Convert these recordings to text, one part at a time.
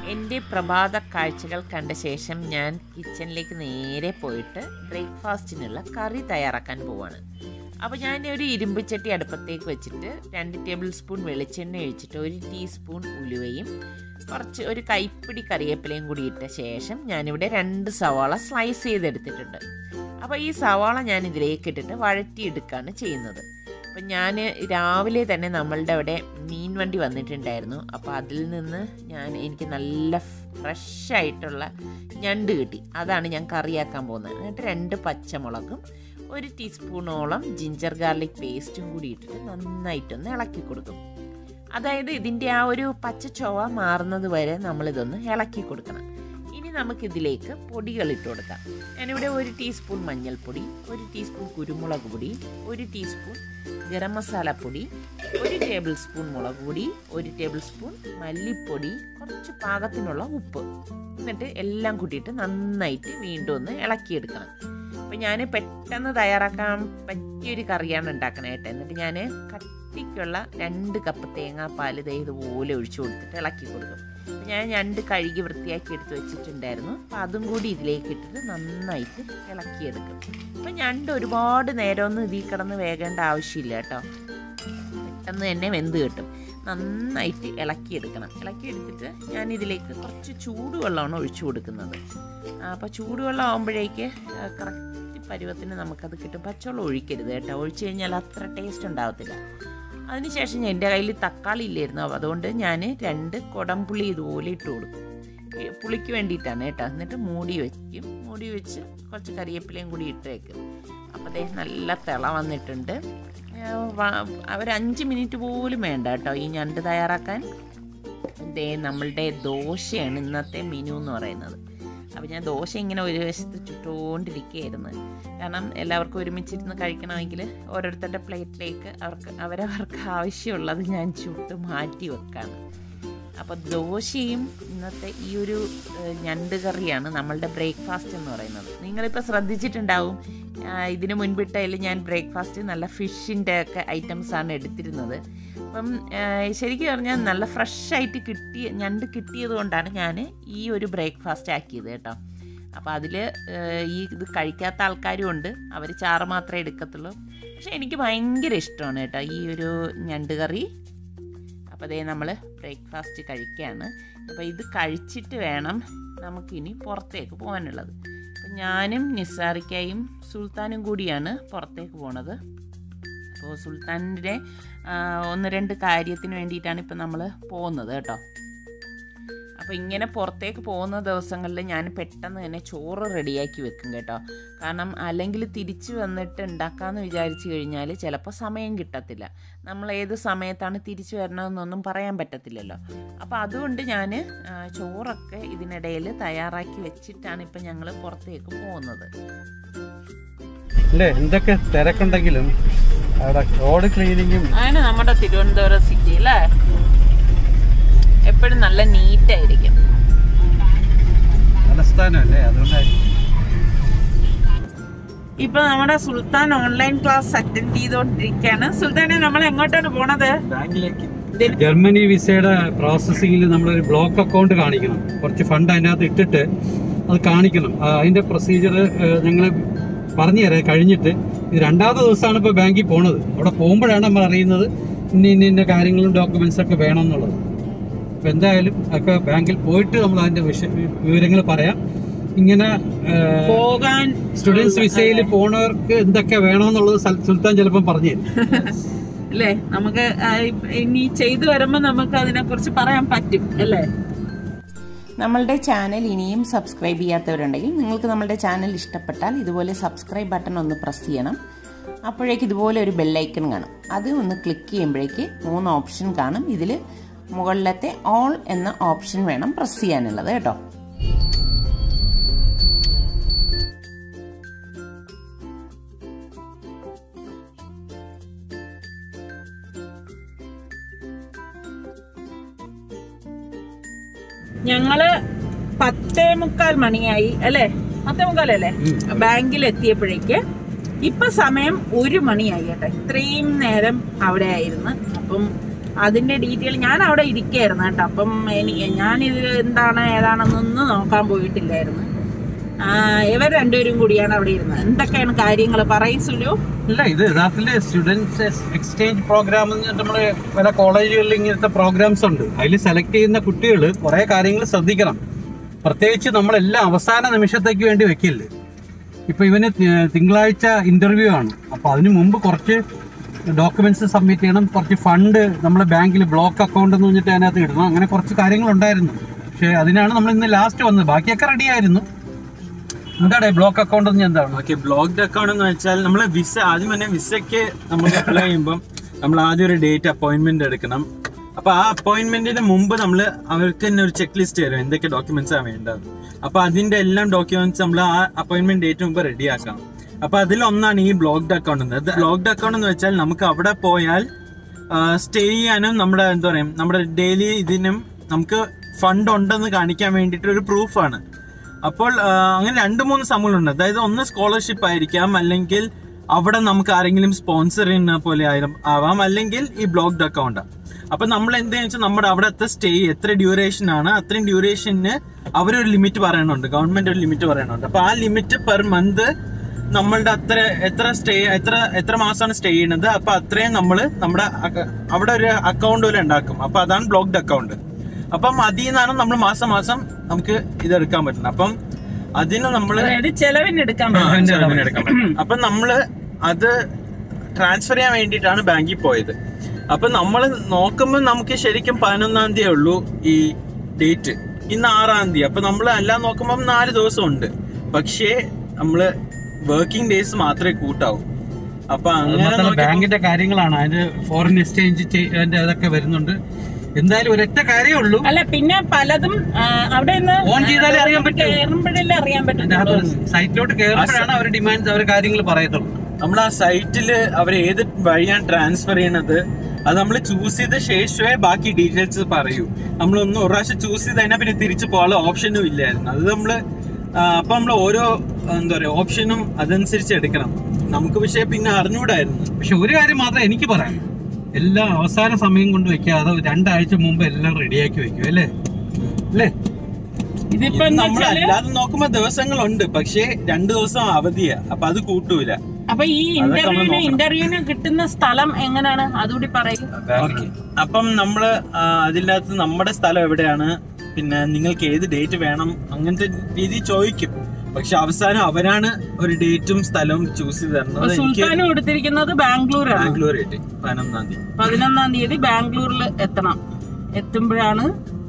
എൻ്റെ പ്രഭാത കാഴ്ചകൾ കണ്ട ശേഷം ഞാൻ കിച്ചണിലേക്ക് നേരെ പോയിട്ട് ബ്രേക്ക്ഫാസ്റ്റിനുള്ള കറി തയ്യാറാക്കാൻ പോവാണ് അപ്പോൾ ഞാൻ ഒരു ഇരുമ്പ് ചട്ടി അടുപ്പത്തേക്ക് വെച്ചിട്ട് രണ്ട് ടേബിൾ സ്പൂൺ വെളിച്ചെണ്ണ ഒഴിച്ചിട്ട് ഒരു ടീസ്പൂൺ ഉലുവയും കുറച്ച് ഒരു കൈപ്പിടി കറിവേപ്പിലയും കൂടി ഇട്ട ശേഷം ഞാനിവിടെ രണ്ട് സവാള സ്ലൈസ് ചെയ്തെടുത്തിട്ടുണ്ട് അപ്പോൾ ഈ സവാള ഞാൻ ഇതിലേക്ക് ഇട്ടിട്ട് വഴറ്റിയെടുക്കുകയാണ് ചെയ്യുന്നത് അപ്പം ഞാൻ രാവിലെ തന്നെ നമ്മളുടെ അവിടെ മീൻ വണ്ടി വന്നിട്ടുണ്ടായിരുന്നു അപ്പോൾ അതിൽ നിന്ന് ഞാൻ എനിക്ക് നല്ല ഫ്രഷ് ആയിട്ടുള്ള ഞണ്ട് കിട്ടി അതാണ് ഞാൻ കറിയാക്കാൻ പോകുന്നത് എന്നിട്ട് രണ്ട് പച്ചമുളകും ഒരു ടീസ്പൂണോളം ജിഞ്ചർ ഗാർലിക് പേസ്റ്റും കൂടി ഇട്ടിട്ട് നന്നായിട്ടൊന്ന് ഇളക്കി കൊടുക്കും അതായത് ഇതിൻ്റെ ആ ഒരു പച്ച ചൊവ മാറുന്നത് വരെ നമ്മളിതൊന്ന് ഇളക്കി കൊടുക്കണം ഇനി നമുക്കിതിലേക്ക് പൊടികൾ ഇട്ട് കൊടുക്കാം ഞാനിവിടെ ഒരു ടീസ്പൂൺ മഞ്ഞൾപ്പൊടി ഒരു ടീസ്പൂൺ കുരുമുളക് പൊടി ഒരു ടീസ്പൂൺ ഗരം മസാല പൊടി ഒരു ടേബിൾ സ്പൂൺ മുളക് പൊടി ഒരു ടേബിൾ സ്പൂൺ മല്ലിപ്പൊടി കുറച്ച് പാകത്തിനുള്ള ഉപ്പ് എന്നിട്ട് എല്ലാം കൂട്ടിയിട്ട് നന്നായിട്ട് വീണ്ടും ഒന്ന് ഇളക്കിയെടുക്കണം അപ്പം ഞാൻ പെട്ടെന്ന് തയ്യാറാക്കാൻ പറ്റിയൊരു കറിയാണ് ഉണ്ടാക്കണത് കേട്ടോ എന്നിട്ട് ഞാൻ കട്ടിക്കുള്ള രണ്ട് കപ്പ് തേങ്ങാപ്പാൽ ദേ ഇതുപോലെ ഒഴിച്ചു കൊടുത്തിട്ട് ഇളക്കി കൊടുക്കും അപ്പം ഞാൻ ഞണ്ട് കഴുകി വൃത്തിയാക്കി എടുത്ത് വെച്ചിട്ടുണ്ടായിരുന്നു അപ്പം അതും കൂടി ഇതിലേക്ക് ഇട്ടിട്ട് നന്നായിട്ട് ഇളക്കിയെടുക്കും അപ്പം ഞണ്ട് ഒരുപാട് നേരമൊന്നും ഇതിൽ കിടന്ന് വേകേണ്ട ആവശ്യമില്ല കേട്ടോ പെട്ടെന്ന് തന്നെ വെന്ത് കിട്ടും നന്നായിട്ട് ഇളക്കിയെടുക്കണം ഇളക്കിയെടുത്തിട്ട് ഞാൻ ഇതിലേക്ക് കുറച്ച് ചൂടുവെള്ളമാണ് ഒഴിച്ചു കൊടുക്കുന്നത് അപ്പോൾ ചൂടുവെള്ളം ആകുമ്പോഴേക്ക് കറക്റ്റ് പരുവത്തിന് നമുക്കത് കിട്ടും പച്ചവെള്ളം ഒഴിക്കരുത് കേട്ടോ ഒഴിച്ചു കഴിഞ്ഞാൽ അത്ര ടേസ്റ്റ് ഉണ്ടാകത്തില്ല അതിനുശേഷം എൻ്റെ കയ്യിൽ തക്കാളി ഇല്ലായിരുന്നു അപ്പോൾ അതുകൊണ്ട് ഞാൻ രണ്ട് കുടംപുളി ഇതുപോലെ ഇട്ട് കൊടുക്കും ഈ പുളിക്ക് വേണ്ടിയിട്ടാണ് കേട്ടോ എന്നിട്ട് മൂടി വയ്ക്കും മൂടി വെച്ച് കുറച്ച് കരിയേപ്പിലയും കൂടി ഇട്ട് വയ്ക്കും അപ്പോൾ അതേ നല്ല തിള വന്നിട്ടുണ്ട് ഒരു അഞ്ച് മിനിറ്റ് പോലും വേണ്ട കേട്ടോ ഈ ഞണ്ട് തയ്യാറാക്കാൻ ദേ നമ്മളുടെ ദോശയാണ് ഇന്നത്തെ മെനു എന്ന് പറയുന്നത് അപ്പോൾ ഞാൻ ദോശ ഇങ്ങനെ ഒരു വശത്ത് ചുട്ടുകൊണ്ടിരിക്കുകയായിരുന്നു കാരണം എല്ലാവർക്കും ഒരുമിച്ചിരുന്ന് കഴിക്കണമെങ്കിൽ ഓരോരുത്തരുടെ പ്ലേറ്റിലേക്ക് അവർക്ക് അവരവർക്ക് ആവശ്യമുള്ളത് ഞാൻ ചുട്ട് മാറ്റി വെക്കാണ് അപ്പോൾ ദോശയും ഇന്നത്തെ ഈ ഒരു ഞണ്ട് കറിയാണ് നമ്മളുടെ ബ്രേക്ക്ഫാസ്റ്റ് എന്ന് പറയുന്നത് നിങ്ങളിപ്പോൾ ശ്രദ്ധിച്ചിട്ടുണ്ടാവും ഇതിനു മുൻപിട്ടതിൽ ഞാൻ ബ്രേക്ക്ഫാസ്റ്റ് നല്ല ഫിഷിൻ്റെ ഒക്കെ ഐറ്റംസാണ് എടുത്തിരുന്നത് അപ്പം ശരിക്കും പറഞ്ഞാൽ നല്ല ഫ്രഷ് ആയിട്ട് കിട്ടിയ ഞണ്ട് കിട്ടിയത് കൊണ്ടാണ് ഞാൻ ഈ ഒരു ബ്രേക്ക്ഫാസ്റ്റ് ആക്കിയത് കേട്ടോ അപ്പോൾ അതിൽ ഈ ഇത് കഴിക്കാത്ത ആൾക്കാരും ഉണ്ട് അവർ ചാറ് മാത്രമേ എടുക്കത്തുള്ളൂ പക്ഷേ എനിക്ക് ഭയങ്കര ഇഷ്ടമാണ് കേട്ടോ ഈ ഒരു ഞണ്ട് കറി അപ്പോൾ അതേ നമ്മൾ ബ്രേക്ക്ഫാസ്റ്റ് കഴിക്കുകയാണ് അപ്പോൾ ഇത് കഴിച്ചിട്ട് വേണം നമുക്കിനി പുറത്തേക്ക് പോകാനുള്ളത് അപ്പോൾ ഞാനും നിസാറിക്കയും സുൽത്താനും കൂടിയാണ് പുറത്തേക്ക് പോണത് അപ്പോൾ സുൽത്താനിൻ്റെ ഒന്ന് രണ്ട് കാര്യത്തിന് വേണ്ടിയിട്ടാണ് ഇപ്പം നമ്മൾ പോകുന്നത് കേട്ടോ അപ്പോൾ ഇങ്ങനെ പുറത്തേക്ക് പോകുന്ന ദിവസങ്ങളിൽ ഞാൻ പെട്ടെന്ന് തന്നെ ചോറ് റെഡിയാക്കി വെക്കും കേട്ടോ കാരണം അല്ലെങ്കിൽ തിരിച്ച് വന്നിട്ട് ഉണ്ടാക്കാമെന്ന് വിചാരിച്ചു കഴിഞ്ഞാൽ ചിലപ്പോൾ സമയം കിട്ടത്തില്ല നമ്മൾ ഏത് സമയത്താണ് തിരിച്ചു വരണമെന്നൊന്നും പറയാൻ പറ്റത്തില്ലല്ലോ അപ്പോൾ അതുകൊണ്ട് ഞാൻ ചോറൊക്കെ ഇതിനിടയിൽ തയ്യാറാക്കി വെച്ചിട്ടാണ് ഇപ്പം ഞങ്ങൾ പുറത്തേക്ക് പോകുന്നത് അല്ലേ എന്തൊക്കെ തിരക്കുണ്ടെങ്കിലും അവിടെ റോഡ് ക്ലീനിങ്ങും അങ്ങനെ നമ്മുടെ തിരുവനന്തപുരം സിറ്റി അല്ലേ എപ്പോഴും നല്ല നീറ്റായിരിക്കും തലസ്ഥാനമല്ലേ അതുകൊണ്ടായിരിക്കും ഇപ്പൊ നമ്മുടെ സുൽത്താൻ ഓൺലൈൻ ക്ലാസ് അറ്റൻഡ് ചെയ്തോണ്ടിരിക്കാണ് സുൽത്താനെ നമ്മൾ എങ്ങോട്ടാണ് പോണത് ബാങ്കിലേക്ക് ജർമ്മനി വിസയുടെ പ്രോസസ്സിങ്ങിൽ നമ്മളൊരു ബ്ലോക്ക് അക്കൗണ്ട് കാണിക്കണം കുറച്ച് ഫണ്ട് അതിനകത്ത് ഇട്ടിട്ട് അത് കാണിക്കണം ആ, അതിന്റെ പ്രൊസീജിയർ ഞങ്ങൾ പറഞ്ഞു തരാം കഴിഞ്ഞിട്ട് ഇത് രണ്ടാമത്തെ ദിവസമാണ് ഇപ്പോൾ ബാങ്കിൽ പോണത് അവിടെ പോകുമ്പോഴാണ് നമ്മൾ അറിയുന്നത് ഇന്ന ഇന്ന ഇന്ന കാര്യങ്ങളും ഡോക്യുമെന്റ്സ് ഒക്കെ വേണം എന്നുള്ളത് അപ്പം എന്തായാലും ഒക്കെ ബാങ്കിൽ പോയിട്ട് നമ്മൾ അതിന്റെ വിഷ വിവരങ്ങൾ പറയാം ഇങ്ങനെ പോകാൻ സ്റ്റുഡൻസ് വിസയിൽ പോണവർക്ക് എന്തൊക്കെ വേണമെന്നുള്ളത് സൽ- സുൽത്താൻ ചിലപ്പം പറഞ്ഞു തരും അല്ലേ നമുക്ക് ആ, ഇനി ചെയ്തു വരുമ്പോ നമുക്ക് അതിനെ കുറിച്ച് പറയാൻ പറ്റും അല്ലേ നമ്മളുടെ ചാനൽ ഇനിയും സബ്സ്ക്രൈബ് ചെയ്യാത്തവരുണ്ടെങ്കിൽ നിങ്ങൾക്ക് നമ്മളുടെ ചാനൽ ഇഷ്ടപ്പെട്ടാൽ ഇതുപോലെ സബ്സ്ക്രൈബ് ബട്ടൺ ഒന്ന് പ്രസ് ചെയ്യണം അപ്പോഴേക്ക് ഇതുപോലെ ഒരു ബെല്ലൈക്കൺ കാണും അത് ഒന്ന് ക്ലിക്ക് ചെയ്യുമ്പോഴേക്ക് മൂന്ന് ഓപ്ഷൻ കാണും ഇതിൽ മുകളിലത്തെ ഓൾ എന്ന ഓപ്ഷൻ വേണം പ്രസ് ചെയ്യാനുള്ളത് കേട്ടോ ഞങ്ങള് പത്തേ മുക്കാൽ മണിയായി അല്ലേ പത്തേ മുക്കാലല്ലേ ബാങ്കിൽ എത്തിയപ്പോഴേക്ക് ഇപ്പൊ സമയം ഒരു മണിയായി കേട്ടോ ഇത്രയും നേരം അവിടെ ആയിരുന്നു അപ്പം അതിന്റെ ഡീറ്റെയിൽ ഞാൻ അവിടെ ഇരിക്കായിരുന്നു കേട്ടോ അപ്പം എനിക്ക് ഞാനിത് എന്താണ് ഏതാണെന്നൊന്നും നോക്കാൻ പോയിട്ടില്ലായിരുന്നു ആ, ഇവർ രണ്ടുപേരും കൂടിയാണ് അവിടെ ഇരുന്നത് എന്തൊക്കെയാണ് കാര്യങ്ങൾ പറയും സുലു ഇല്ല ഇത് യഥാർത്ഥത്തില് സ്റ്റുഡൻസ് എക്സ്ചേഞ്ച് പ്രോഗ്രാം നമ്മൾ പല കോളേജുകളിൽ ഇങ്ങനത്തെ പ്രോഗ്രാംസ് ഉണ്ട് അതിൽ സെലക്ട് ചെയ്യുന്ന കുട്ടികൾ കുറെ കാര്യങ്ങൾ ശ്രദ്ധിക്കണം പ്രത്യേകിച്ച് നമ്മളെല്ലാം അവസാന നിമിഷത്തേക്ക് വേണ്ടി വെക്കില്ല ഇപ്പൊ ഇവന് തി- തിങ്കളാഴ്ച ഇന്റർവ്യൂ ആണ് അപ്പൊ അതിന് മുമ്പ് കുറച്ച് ഡോക്യുമെന്റ്സ് സബ്മിറ്റ് ചെയ്യണം കുറച്ച് ഫണ്ട് നമ്മളെ ബാങ്കിൽ ബ്ലോക്ക് അക്കൗണ്ട് എന്ന് പറഞ്ഞിട്ട് അതിനകത്ത് ഇടണം അങ്ങനെ കുറച്ച് കാര്യങ്ങൾ ഉണ്ടായിരുന്നു പക്ഷെ അതിനാണ് നമ്മൾ ഇന്ന് ലാസ്റ്റ് വന്നത് ബാക്കിയൊക്കെ റെഡി ആയിരുന്നു എന്താണ് ബ്ലോക്ക് അക്കൗണ്ട് എന്ന് എന്താണ് ഓക്കെ ബ്ലോക്ക്ഡ് അക്കൗണ്ട് എന്ന് വെച്ചാൽ നമ്മൾ വിസ ആദ്യം തന്നെ വിസയ്ക്ക് നമ്മൾ അപ്ലൈ ചെയ്യുമ്പോൾ നമ്മൾ ആദ്യം ഒരു ഡേറ്റ് അപ്പോയിന്റ്മെന്റ് എടുക്കണം അപ്പൊ ആ അപ്പോയിന്റ്മെന്റിന് മുമ്പ് നമ്മൾ അവർക്ക് തന്നെ ഒരു ചെക്ക് ലിസ്റ്റ് തരും എന്തൊക്കെ ഡോക്യുമെന്റ്സ് ആണ് വേണ്ടത് അപ്പൊ അതിന്റെ എല്ലാം ഡോക്യുമെന്റ്സ് നമ്മൾ ആ അപ്പോയിന്റ്മെന്റ് ഡേറ്റ് മുമ്പ് റെഡി ആക്കണം അപ്പൊ അതിലൊന്നാണ് ഈ ബ്ലോക്ക്ഡ് അക്കൗണ്ട് എന്ന് ബ്ലോക്ക്ഡ് അക്കൗണ്ട് എന്ന് വെച്ചാൽ നമുക്ക് അവിടെ പോയാൽ സ്റ്റേ ചെയ്യാനും നമ്മുടെ എന്താ പറയാ നമ്മുടെ ഡെയിലി ഇതിനും നമുക്ക് ഫണ്ട് ഉണ്ടെന്ന് കാണിക്കാൻ വേണ്ടിയിട്ട് ഒരു പ്രൂഫാണ് അപ്പോൾ ആ, അങ്ങനെ രണ്ട് മൂന്ന് സംഭവങ്ങളുണ്ട് അതായത് ഒന്ന് സ്കോളർഷിപ്പ് ആയിരിക്കാം അല്ലെങ്കിൽ അവിടെ നമുക്ക് ആരെങ്കിലും സ്പോൺസർ ചെയ്യുന്ന പോലെ ആയിരം ആവാം അല്ലെങ്കിൽ ഈ ബ്ലോക്ക്ഡ് അക്കൗണ്ട് അപ്പൊ നമ്മൾ എന്താണെന്ന് വെച്ചാൽ നമ്മുടെ അവിടുത്തെ സ്റ്റേ എത്ര ഡ്യൂറേഷൻ ആണ് അത്രയും ഡ്യൂറേഷന് അവരൊരു ലിമിറ്റ് പറയുന്നുണ്ട് ഗവൺമെന്റ് ഒരു ലിമിറ്റ് പറയുന്നുണ്ട് അപ്പൊ ആ ലിമിറ്റ് പെർ മന്ത് നമ്മളുടെ അത്ര എത്ര സ്റ്റേ എത്ര എത്ര മാസമാണ് സ്റ്റേ ചെയ്യുന്നത് അപ്പൊ അത്രയും നമ്മൾ നമ്മുടെ അക- അവിടെ ഒരു അക്കൗണ്ട് പോലെ ഉണ്ടാക്കും അപ്പൊ അതാണ് ബ്ലോക്ക്ഡ് അക്കൗണ്ട് അപ്പം അതിൽ നിന്നാണ് നമ്മൾ മാസം മാസം നമുക്ക് ഇത് എടുക്കാൻ പറ്റുന്നത് അപ്പം അതിന് നമ്മൾ അതായത് ചെലവിന് എടുക്കാൻ ആ, പറ്റും ചെലവിന് എടുക്കാൻ പറ്റും. അപ്പൊ നമ്മള് അത് ട്രാൻസ്ഫർ ചെയ്യാൻ വേണ്ടിയിട്ടാണ് ബാങ്കിൽ പോയത് അപ്പൊ നമ്മൾ നോക്കുമ്പോൾ നമുക്ക് ശരിക്കും പതിനൊന്നാം തീയതി ഉള്ളൂ ഈ ഡേറ്റ് ഇന്ന് ആറാം തീയതി അപ്പൊ നമ്മൾ എല്ലാം നോക്കുമ്പോൾ നാല് ദിവസം ഉണ്ട് പക്ഷേ നമ്മള് വർക്കിംഗ് ഡേയ്സ് മാത്രമേ കൂട്ടാവൂ അപ്പൊ അങ്ങനെ മാത്രമല്ല നോക്കിയപ്പോ- ബാങ്കിന്റെ കാര്യങ്ങളാണ് അതിന് ഫോറിൻ എക്സ്ചേഞ്ച് അതിന്റെ അതൊക്കെ വരുന്നുണ്ട് എന്തായാലും ഒരൊറ്റ കാര്യമേ ഉള്ളൂ അല്ല പിന്നെ പലതും ആ, അവിടെ നിന്ന് ഓൺ ചെയ്താലേ അറിയാൻ പറ്റൂ. കയറുമ്പോഴല്ലേ അറിയാൻ പറ്റുള്ളൂ സൈറ്റിലോട്ട് കയറുമ്പോഴാണ് അവർ ഡിമാൻഡ്സ് അവർ കാര്യങ്ങൾ പറയത്തുള്ളൂ നമ്മൾ ആ സൈറ്റിൽ അവർ ഏത് വഴിയാണ് ട്രാൻസ്ഫർ ചെയ്യണത് അത് നമ്മൾ ചൂസ് ചെയ്ത ശേഷമേ ബാക്കി ഡീറ്റെയിൽസ് പറയൂ നമ്മൾ ഒന്ന് ഒരു പ്രാവശ്യം ചൂസ് ചെയ്ത് കഴിഞ്ഞാൽ പിന്നെ തിരിച്ചു പോകാനുള്ള ഓപ്ഷനും ഇല്ലായിരുന്നു അത് നമ്മൾ അപ്പൊ നമ്മൾ ഓരോ എന്താ പറയാ ഓപ്ഷനും അതനുസരിച്ച് എടുക്കണം നമുക്ക് പക്ഷേ പിന്നെ അറിഞ്ഞൂടായിരുന്നു പക്ഷെ ഒരു കാര്യം മാത്രമേ എനിക്ക് പറയാം എല്ലാം അവസാന സമയം കൊണ്ട് വെക്കാതെ രണ്ടാഴ്ച മുമ്പ് എല്ലാം റെഡിയാക്കി വെക്കും അല്ലേ അല്ലേ ഇതിപ്പോ എന്താ നമ്മൾ വെച്ചാല് അല്ലാതെ നോക്കുമ്പോ ദിവസങ്ങളുണ്ട് പക്ഷേ രണ്ടു ദിവസം അവധിയാ അപ്പൊ അത് കൂട്ടൂല അപ്പൊ ഈ അതൊക്കെ നമ്മള് ഇന്റർവ്യൂവിന് നോക്കണം. ഇന്റർവ്യൂവിന് കിട്ടുന്ന സ്ഥലം എങ്ങനെയാണ് അതുകൂടി പറയും ഓക്കെ അപ്പം നമ്മള് ആ, അതിൻ്റെ അകത്ത് നമ്മുടെ സ്ഥലം എവിടെയാണ് പിന്നെ നിങ്ങൾക്ക് ഏത് ഡേറ്റ് വേണം അങ്ങനത്തെ രീതി ചോദിക്കും പക്ഷെ അവസാനം അവരാണ് ഒരു ഡേറ്റും സ്ഥലവും ചൂസ് ചെയ്ത് തരുന്നത് എനിക്ക് സുൽത്താനും എടുത്തിരിക്കുന്നത് ബാംഗ്ലൂരാണ് ബാംഗ്ലൂർ ഡേറ്റ് പതിനൊന്നാം തീയതി പതിനൊന്നാം തീയതി ബാംഗ്ലൂരിൽ എത്തണം എത്തുമ്പോഴാണ്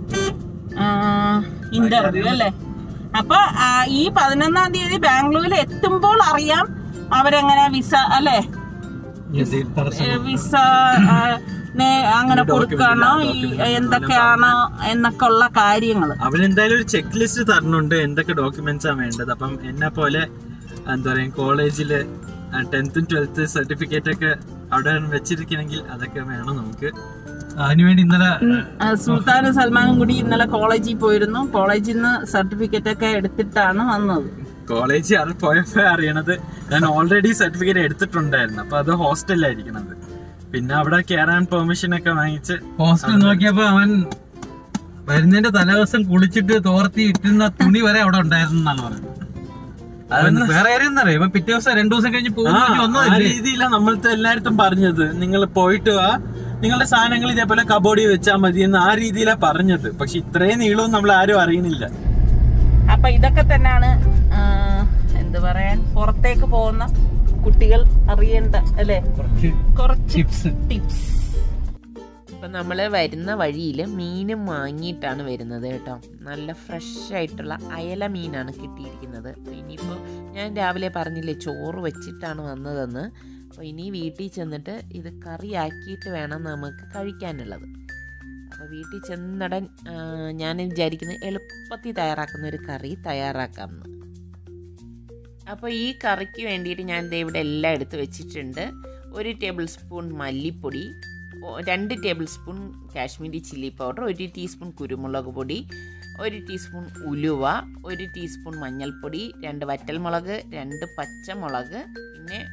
ഇന്റർവ്യൂ അല്ലേ അപ്പൊ ആ, ഈ പതിനൊന്നാം തീയതി ബാംഗ്ലൂരിൽ എത്തുമ്പോൾ അറിയാം അവരെങ്ങനെ വിസ അല്ലേ ഇത് തടസ്സം ഏ, വിസ ആ, നേ- അങ്ങനെ കൊടുക്കണോ ഈ എന്തൊക്കെയാണ് എന്നൊക്കെ ഉള്ള കാര്യങ്ങള് അവരെന്തായാലും ഒരു ചെക്ക് ലിസ്റ്റ് തരണുണ്ട് എന്തൊക്കെ ഡോക്യുമെന്റ്സ് ആണ് വേണ്ടത് അപ്പം എന്നെ പോലെ എന്താ പറയാ കോളേജില് ടെൻത്തും ട്വൽത്ത് സർട്ടിഫിക്കറ്റ് ഒക്കെ അവിടെ വെച്ചിരിക്കണമെങ്കിൽ അതൊക്കെ വേണം നമുക്ക് അതിനുവേണ്ടി ഇന്നലെ ആ, സുൽത്താനും സൽമാനും കൂടി ഇന്നലെ കോളേജിൽ പോയിരുന്നു കോളേജിൽ നിന്ന് സർട്ടിഫിക്കറ്റ് ഒക്കെ എടുത്തിട്ടാണ് വന്നത് കോളേജിൽ അത് പോയപ്പോ അറിയണത് ഞാൻ ഓൾറെഡി സർട്ടിഫിക്കറ്റ് എടുത്തിട്ടുണ്ടായിരുന്നു അപ്പൊ അത് ഹോസ്റ്റലിലായിരിക്കണത് പിന്നെ അവിടെ കയറാൻ പെർമിഷൻ ഒക്കെ വാങ്ങിച്ച് ഹോസ്റ്റൽ നോക്കിയപ്പോ അവൻ വരുന്നതിന്റെ തലേദിവസം കുളിച്ചിട്ട് തോർത്തി ഇട്ടുന്ന തുണി വരെ അവിടെ ഉണ്ടായിരുന്നു എന്നാണ് പറയുന്നത് അവൻ വേറെ കാര്യം എന്താ പറയാ ഇവൻ പിറ്റേ ദിവസം രണ്ടു ദിവസം കഴിഞ്ഞ് ആ, പോകുന്ന ആ ഒന്നതല്ലേ രീതിയിലാണ് നമ്മളത്തെ എല്ലായിടത്തും പറഞ്ഞത് നിങ്ങൾ പോയിട്ട് വാ നിങ്ങളുടെ സാധനങ്ങൾ ഇതേപോലെ കബോർഡിൽ വെച്ചാൽ മതി എന്ന് ആ രീതിയിലാ പറഞ്ഞത് പക്ഷെ ഇത്രയും നീളവും നമ്മൾ ആരും അറിയുന്നില്ല അപ്പൊ ഇതൊക്കെ തന്നെയാണ് ആ, എന്ത് പറയാൻ പുറത്തേക്ക് പോകുന്ന കുട്ടികൾ അറിയേണ്ട അല്ലെ കുറച്ച് കുറച്ച് ടിപ്സ് ടിപ്സ് അപ്പം നമ്മൾ വരുന്ന വഴിയിൽ മീനും വാങ്ങിയിട്ടാണ് വരുന്നത് കേട്ടോ നല്ല ഫ്രഷ് ആയിട്ടുള്ള അയല മീനാണ് കിട്ടിയിരിക്കുന്നത് അപ്പോൾ ഇനിയിപ്പോൾ ഞാൻ രാവിലെ പറഞ്ഞില്ലേ ചോറ് വെച്ചിട്ടാണ് വന്നതെന്ന് അപ്പോൾ ഇനി വീട്ടിൽ ചെന്നിട്ട് ഇത് കറിയാക്കിയിട്ട് വേണം നമുക്ക് കഴിക്കാനുള്ളത് അപ്പോൾ വീട്ടിൽ ചെന്നടൻ ആ, ഞാൻ വിചാരിക്കുന്നത് എളുപ്പത്തിൽ തയ്യാറാക്കുന്ന ഒരു കറി തയ്യാറാക്കാമെന്ന് അപ്പോൾ ഈ കറിക്ക് വേണ്ടിയിട്ട് ഞാൻ ദേ ഇവിടെ എല്ലാം എടുത്ത് വെച്ചിട്ടുണ്ട് ഒരു ടേബിൾ സ്പൂൺ മല്ലിപ്പൊടി ഒ- രണ്ട് tablespoon Kashmiri chilli powder ഒരു ടീസ്പൂൺ കുരുമുളക് പൊടി ഒരു ടീസ്പൂൺ ഉലുവ ഒരു ടീസ്പൂൺ മഞ്ഞൾപ്പൊടി രണ്ട് വറ്റൽമുളക് രണ്ട് പച്ചമുളക് പിന്നെ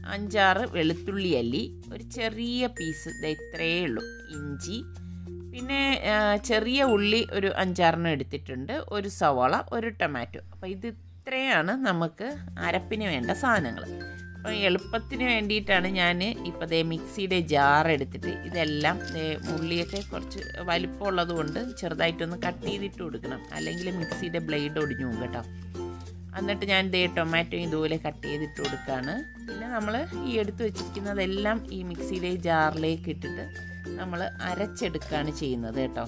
അഞ്ചാറ് വെളുത്തുള്ളി അല്ലി ഒരു ചെറിയ പീസ് ദേ ഇത്രയേ ഉള്ളൂ ഇഞ്ചി പിന്നെ ആ, ചെറിയ ഉള്ളി ഒരു അഞ്ചാറെണ്ണം എടുത്തിട്ടുണ്ട് ഒരു സവാള ഒരു ടൊമാറ്റോ അപ്പോൾ ഇത് ഇത്രയാണ് നമുക്ക് അരപ്പിന് വേണ്ട സാധനങ്ങൾ അപ്പോൾ എളുപ്പത്തിന് വേണ്ടിയിട്ടാണ് ഞാൻ ഇപ്പോൾ ദേ മിക്സിയുടെ ജാർ എടുത്തിട്ട് ഇതെല്ലാം ദേ ഉള്ളിയൊക്കെ കുറച്ച് വലിപ്പമുള്ളത് കൊണ്ട് ചെറുതായിട്ടൊന്ന് കട്ട് ചെയ്തിട്ട് കൊടുക്കണം അല്ലെങ്കിൽ മിക്സിയുടെ ബ്ലേഡ് ഒടിഞ്ഞു പോകും കേട്ടോ എന്നിട്ട് ഞാൻ ദേ ടൊമാറ്റോ ഇതുപോലെ കട്ട് ചെയ്തിട്ട് കൊടുക്കുകയാണ് പിന്നെ നമ്മൾ ഈ എടുത്തു വെച്ചിരിക്കുന്നതെല്ലാം ഈ മിക്സിയുടെ ജാറിലേക്ക് ഇട്ടിട്ട് നമ്മൾ അരച്ചെടുക്കുകയാണ് ചെയ്യുന്നത് കേട്ടോ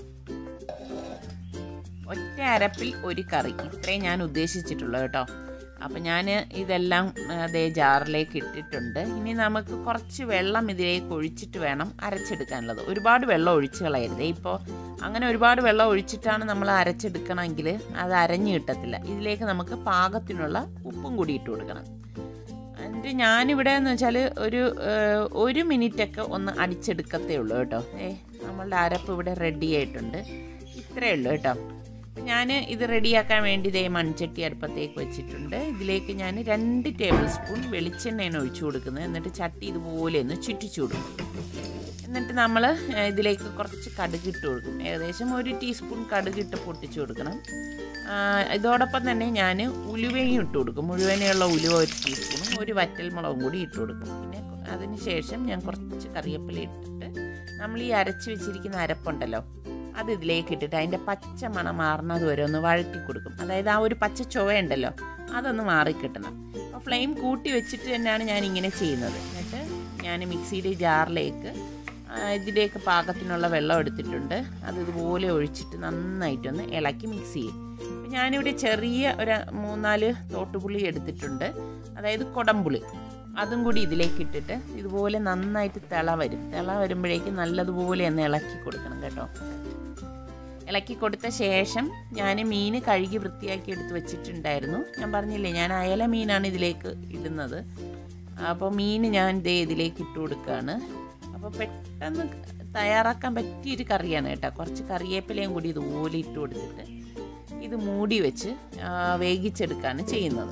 ഒറ്റ അരപ്പിൽ ഒരു കറി ഇത്രയും ഞാൻ ഉദ്ദേശിച്ചിട്ടുള്ളൂ കേട്ടോ അപ്പം ഞാൻ ഇതെല്ലാം അതേ ജാറിലേക്ക് ഇട്ടിട്ടുണ്ട് ഇനി നമുക്ക് കുറച്ച് വെള്ളം ഇതിലേക്ക് ഒഴിച്ചിട്ട് വേണം അരച്ചെടുക്കാനുള്ളത് ഒരുപാട് വെള്ളം ഒഴിച്ച് കളയരുത് ഇപ്പോൾ അങ്ങനെ ഒരുപാട് വെള്ളം ഒഴിച്ചിട്ടാണ് നമ്മൾ അരച്ചെടുക്കണമെങ്കിൽ അത് അരഞ്ഞു കിട്ടത്തില്ല ഇതിലേക്ക് നമുക്ക് പാകത്തിനുള്ള ഉപ്പും കൂടി ഇട്ട് കൊടുക്കണം എന്നിട്ട് ഞാനിവിടെ എന്ന് വെച്ചാൽ ഒരു ഏഹ്, ഒരു മിനിറ്റൊക്കെ ഒന്ന് അടിച്ചെടുക്കത്തേ ഉള്ളൂ കേട്ടോ ഏ നമ്മളുടെ അരപ്പ് ഇവിടെ റെഡി ആയിട്ടുണ്ട് ഇത്രയേ ഉള്ളൂ കേട്ടോ ഞാൻ ഇത് റെഡിയാക്കാൻ വേണ്ടി ഇതേ മൺചട്ടി അടുപ്പത്തേക്ക് വെച്ചിട്ടുണ്ട് ഇതിലേക്ക് ഞാൻ രണ്ട് ടേബിൾ സ്പൂൺ വെളിച്ചെണ്ണയാണ് ഒഴിച്ചു കൊടുക്കുന്നത് എന്നിട്ട് ചട്ടി ഇതുപോലെ ഒന്ന് ചുറ്റിച്ചു കൊടുക്കും എന്നിട്ട് നമ്മൾ ഇതിലേക്ക് കുറച്ച് കടുക് ഇട്ട് കൊടുക്കും ഏകദേശം ഒരു ടീസ്പൂൺ കടുക് ഇട്ട് പൊട്ടിച്ചു കൊടുക്കണം ആ, ഇതോടൊപ്പം തന്നെ ഞാൻ ഉലുവയും ഇട്ട് കൊടുക്കും മുഴുവനെയുള്ള ഉലുവ ഒരു ടീസ്പൂണും ഒരു വറ്റൽ മുളകും കൂടി ഇട്ട് കൊടുക്കും പിന്നെ അതിന് ശേഷം ഞാൻ കുറച്ച് കറിവേപ്പില ഇട്ടിട്ട് നമ്മൾ ഈ അരച്ച് വെച്ചിരിക്കുന്ന അരപ്പുണ്ടല്ലോ അത് ഇതിലേക്ക് ഇട്ടിട്ട് അതിൻ്റെ പച്ച മണം മാറുന്നത് വരെ ഒന്ന് വഴറ്റി കൊടുക്കും അതായത് ആ ഒരു പച്ച ചുവയുണ്ടല്ലോ അതൊന്ന് മാറിക്കിട്ടണം അപ്പോൾ ഫ്ലെയിം കൂട്ടി വെച്ചിട്ട് തന്നെയാണ് ഞാൻ ഇങ്ങനെ ചെയ്യുന്നത് എന്നിട്ട് ഞാൻ മിക്സിയുടെ ജാറിലേക്ക് ആ, ഇതിലേക്ക് പാകത്തിനുള്ള വെള്ളം എടുത്തിട്ടുണ്ട് അത് ഇതുപോലെ ഒഴിച്ചിട്ട് നന്നായിട്ടൊന്ന് ഇളക്കി മിക്സ് ചെയ്യും അപ്പം ഞാനിവിടെ ചെറിയ ഒരു മൂന്നാല് തോട്ടുപുളി എടുത്തിട്ടുണ്ട് അതായത് കൊടംപുളി അതും കൂടി ഇതിലേക്ക് ഇട്ടിട്ട് ഇതുപോലെ നന്നായിട്ട് തിള വരും തിള വരുമ്പോഴേക്കും നല്ലതുപോലെ ഒന്ന് ഇളക്കി കൊടുക്കണം കേട്ടോ ഇളക്കി കൊടുത്ത ശേഷം ഞാൻ മീൻ കഴുകി വൃത്തിയാക്കി എടുത്ത് വെച്ചിട്ടുണ്ടായിരുന്നു ഞാൻ പറഞ്ഞില്ലേ ഞാൻ അയല മീനാണ് ഇതിലേക്ക് ഇടുന്നത് അപ്പോൾ മീൻ ഞാൻ ദേ ഇതിലേക്ക് ഇട്ട് കൊടുക്കുകയാണ് അപ്പോൾ പെട്ടെന്ന് തയ്യാറാക്കാൻ പറ്റിയൊരു കറിയാണ് കേട്ടോ കുറച്ച് കറിവേപ്പിലയും കൂടി ഇതുപോലെ ഇട്ട് കൊടുത്തിട്ട് ഇത് മൂടി വെച്ച് ആ, വേവിച്ചെടുക്കുകയാണ് ചെയ്യുന്നത്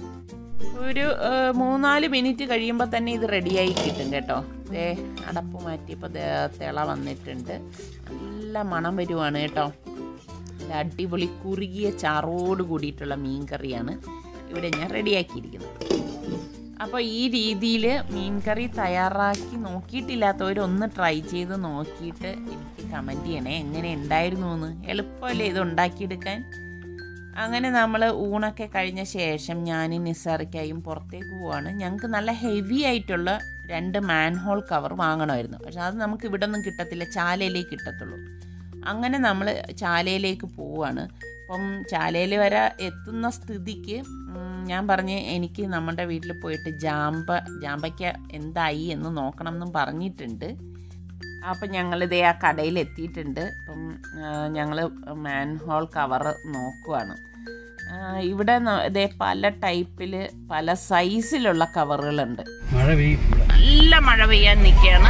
ഒരു ആ, മൂന്നാല് മിനിറ്റ് കഴിയുമ്പോൾ തന്നെ ഇത് റെഡിയായി കിട്ടും കേട്ടോ ദേ അടപ്പ് മാറ്റിയപ്പോൾ ദേ തിള വന്നിട്ടുണ്ട് നല്ല മണം വരുവാണ് കേട്ടോ നല്ല അടിപൊളി കുറുകിയ ചാറോട് കൂടിയിട്ടുള്ള മീൻ കറിയാണ് ഇവിടെ ഞാൻ റെഡിയാക്കിയിരിക്കുന്നത് അപ്പോൾ ഈ രീതിയിൽ മീൻ കറി തയ്യാറാക്കി നോക്കിയിട്ടില്ലാത്തവരൊന്ന് ട്രൈ ചെയ്ത് നോക്കിയിട്ട് എനിക്ക് കമൻറ്റ് ചെയ്യണേ എങ്ങനെ ഉണ്ടായിരുന്നു എന്ന് എളുപ്പമല്ലേ ഇത് ഉണ്ടാക്കിയെടുക്കാൻ അങ്ങനെ നമ്മൾ ഊണൊക്കെ കഴിഞ്ഞ ശേഷം ഞാൻ നിസ്സാറിക്കായും പുറത്തേക്ക് പോവാണ് ഞങ്ങൾക്ക് നല്ല ഹെവി ആയിട്ടുള്ള രണ്ട് മാൻഹോൾ കവർ വാങ്ങണമായിരുന്നു പക്ഷെ അത് നമുക്ക് ഇവിടെ ഒന്നും കിട്ടത്തില്ല ചാലയിലേക്ക് കിട്ടത്തുള്ളൂ അങ്ങനെ നമ്മൾ ചാലയിലേക്ക് പോവാണ് അപ്പം ചാലയിൽ വരെ എത്തുന്ന സ്ഥിതിക്ക് ഉം, ഞാൻ പറഞ്ഞ് എനിക്ക് നമ്മുടെ വീട്ടിൽ പോയിട്ട് ജാമ്പ ജാമ്പയ്ക്ക എന്തായി എന്ന് നോക്കണം എന്നും പറഞ്ഞിട്ടുണ്ട് അപ്പം ഞങ്ങളിതേ ആ കടയിൽ എത്തിയിട്ടുണ്ട് അപ്പം ഞങ്ങൾ മാൻഹോൾ കവർ നോക്കുവാണ് ആ, ഇവിടെ ന- ഇതേ പല ടൈപ്പിൽ പല സൈസിലുള്ള കവറുകളുണ്ട് മഴ പെയ്യും നല്ല മഴ പെയ്യാൻ നിൽക്കുകയാണ്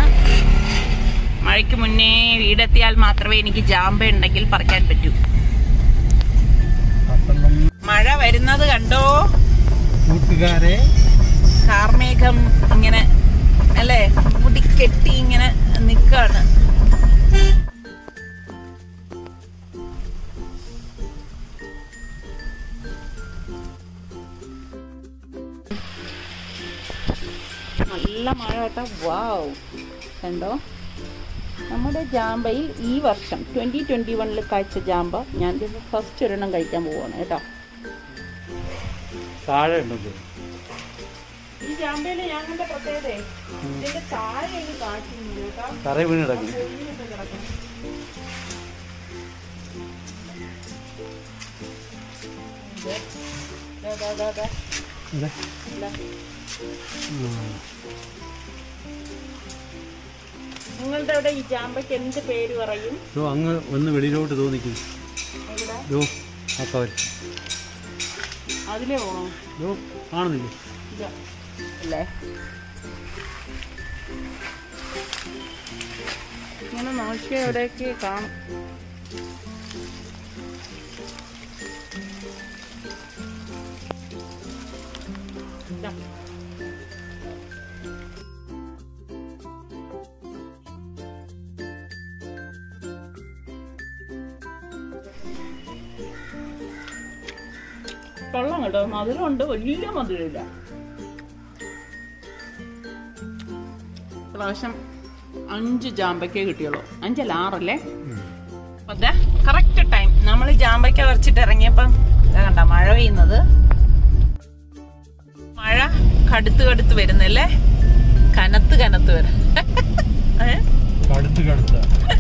മഴയ്ക്ക് മുന്നേ വീടെത്തിയാൽ മാത്രമേ എനിക്ക് ജാമ്പ ഉണ്ടെങ്കിൽ പറിക്കാൻ പറ്റൂ മഴ വരുന്നത് കണ്ടോ കൂട്ടുകാരെ കാർമേഘം ഇങ്ങനെ അല്ലേ മുടിക്കെട്ടി ഇങ്ങനെ നിൽക്കാണ് നല്ല മഴ കേട്ടോ വാവ് കണ്ടോ നമ്മുടെ ജാമ്പയിൽ ഈ വർഷം ട്വൻറ്റി ട്വൻറ്റി വണ്ണിൽ കഴിച്ച ജാമ്പ ഞാൻ ഫസ്റ്റ് ഒരെണ്ണം കഴിക്കാൻ പോവാണ് കേട്ടോ താഴെ ഉണ്ടത് ഈ ജാമ്പയില് ഞാൻ കണ്ട പ്രത്യേകത ഇതിന്റെ താഴെ എനിക്ക് കാറ്റുന്നുണ്ട് കേട്ടോ തറ വീണ് കിടക്കും പൊങ്ങിയിട്ട് കിടക്കും. ഇത്. ദാ, ദാ, ദാ, ദാ. അതെ ഇല്ല. നിങ്ങളുടെ അവിടെ ഈ ജാമ്പയ്ക്ക് എന്ത് പേര് പറയും ഓ അങ്ങ് ഒന്ന് വെളിയിലോട്ട് തോന്നിക്കും എവിടെ യോ ആ കവർ അതിലേ പോണോ യോ കാണുന്നില്ലേ ഇതാ. അല്ലേ ഇങ്ങനെ നോക്കിയാൽ എവിടെയൊക്കെ കാണും ഇതാ. കൊള്ളാം കേട്ടോ മധുരമുണ്ട് വലിയ മധുരമില്ല പ്രാവശ്യം അഞ്ച് ജാമ്പയ്ക്കേ കിട്ടിയുള്ളൂ അഞ്ചല്ല ആറല്ലേ അതെ കറക്റ്റ് ടൈം നമ്മൾ ജാമ്പയ്ക്ക വരച്ചിട്ട് ഇറങ്ങിയപ്പം ദാ കണ്ട മഴ പെയ്യുന്നത് മഴ കടുത്ത് കടുത്ത് വരുന്നല്ലേ കനത്ത് കനത്ത് വരും ഏ? കടുത്ത് കടുത്ത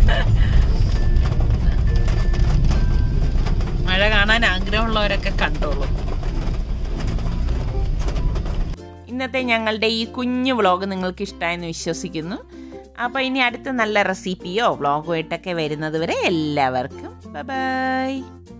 മഴ കാണാൻ ആഗ്രഹമുള്ളവരൊക്കെ കണ്ടോളൂ ഇന്നത്തെ ഞങ്ങളുടെ ഈ കുഞ്ഞു വ്ളോഗ് നിങ്ങൾക്ക് ഇഷ്ടമായെന്ന് വിശ്വസിക്കുന്നു അപ്പോൾ ഇനി അടുത്ത നല്ല റെസിപ്പിയോ വ്ളോഗോ ആയിട്ടൊക്കെ വരുന്നത് വരെ എല്ലാവർക്കും ബൈ